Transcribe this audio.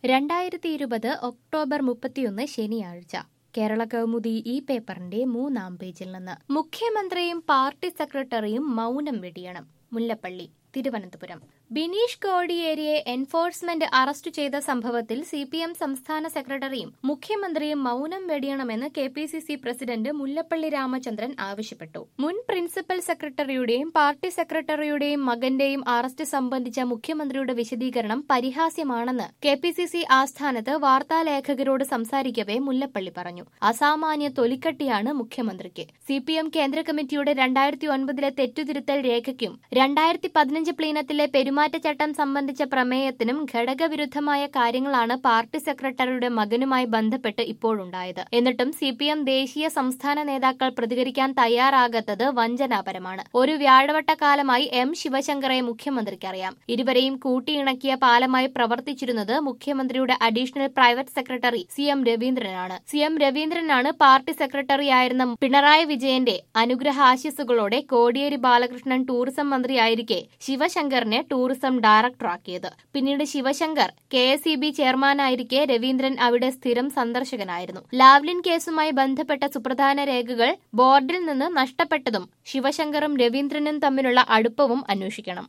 രണ്ടായിരത്തി ഇരുപത് ഒക്ടോബർ മുപ്പത്തിയൊന്ന് ശനിയാഴ്ച കേരള കൗമുദി ഈ പേപ്പറിന്റെ മൂന്നാം പേജിൽ നിന്ന് മുഖ്യമന്ത്രിയും പാർട്ടി സെക്രട്ടറിയും മൗനം വെടിയണം മുല്ലപ്പള്ളി തിരുവനന്തപുരം ബിനീഷ് കോടിയേരിയെ എൻഫോഴ്സ്മെന്റ് അറസ്റ്റ് ചെയ്ത സംഭവത്തിൽ സി പി എം സംസ്ഥാന സെക്രട്ടറിയും മുഖ്യമന്ത്രിയും മൗനം വെടിയണമെന്ന് K P C C president Mullappally Ramachandran ആവശ്യപ്പെട്ടു മുൻ പ്രിൻസിപ്പൽ സെക്രട്ടറിയുടെയും പാർട്ടി സെക്രട്ടറിയുടെയും മകന്റെയും അറസ്റ്റ് സംബന്ധിച്ച മുഖ്യമന്ത്രിയുടെ വിശദീകരണം പരിഹാസ്യമാണെന്ന് കെ പി സി സി ആസ്ഥാനത്ത് വാർത്താലേഖകരോട് സംസാരിക്കവെ മുല്ലപ്പള്ളി പറഞ്ഞു അസാമാന്യ തൊലിക്കട്ടിയാണ് മുഖ്യമന്ത്രിക്ക് സി പി എം കേന്ദ്ര കമ്മിറ്റിയുടെ രണ്ടായിരത്തി ഒൻപതിലെ തെറ്റുതിരുത്തൽ രേഖയ്ക്കും രണ്ടായിരത്തി പതിനഞ്ച് പ്ലീനത്തിലെ പെരുമാറ്റച്ചട്ടം സംബന്ധിച്ച പ്രമേയത്തിനും ഘടകവിരുദ്ധമായ കാര്യങ്ങളാണ് പാർട്ടി സെക്രട്ടറിയുടെ മകനുമായി ബന്ധപ്പെട്ട് ഇപ്പോഴുണ്ടായത് എന്നിട്ടും സി പി എം ദേശീയ സംസ്ഥാന നേതാക്കൾ പ്രതികരിക്കാൻ തയ്യാറാകാത്തത് വഞ്ചനാപരമാണ് ഒരു വ്യാഴവട്ടക്കാലമായി എം ശിവശങ്കറെ മുഖ്യമന്ത്രിക്കറിയാം ഇരുവരെയും കൂട്ടിയിണക്കിയ പാലമായി പ്രവർത്തിച്ചിരുന്നത് മുഖ്യമന്ത്രിയുടെ additional private secretary C M രവീന്ദ്രനാണ് സി എം രവീന്ദ്രനാണ് പാർട്ടി സെക്രട്ടറിയായിരുന്ന പിണറായി വിജയന്റെ അനുഗ്രഹാശിസുകളോടെ കോടിയേരി ബാലകൃഷ്ണൻ ടൂറിസം മന്ത്രിയായിരിക്കെ ശിവശങ്കറിനെ ടൂറിസം ഡയറക്ടറാക്കിയത് പിന്നീട് Sivasankar K S E B ചെയർമാനായിരിക്കെ രവീന്ദ്രൻ അവിടെ സ്ഥിരം സന്ദർശകനായിരുന്നു ലാവ്ലിൻ കേസുമായി ബന്ധപ്പെട്ട സുപ്രധാന രേഖകൾ ബോർഡിൽ നിന്ന് നഷ്ടപ്പെട്ടതും ശിവശങ്കറും രവീന്ദ്രനും തമ്മിലുള്ള അടുപ്പവും അന്വേഷിക്കണം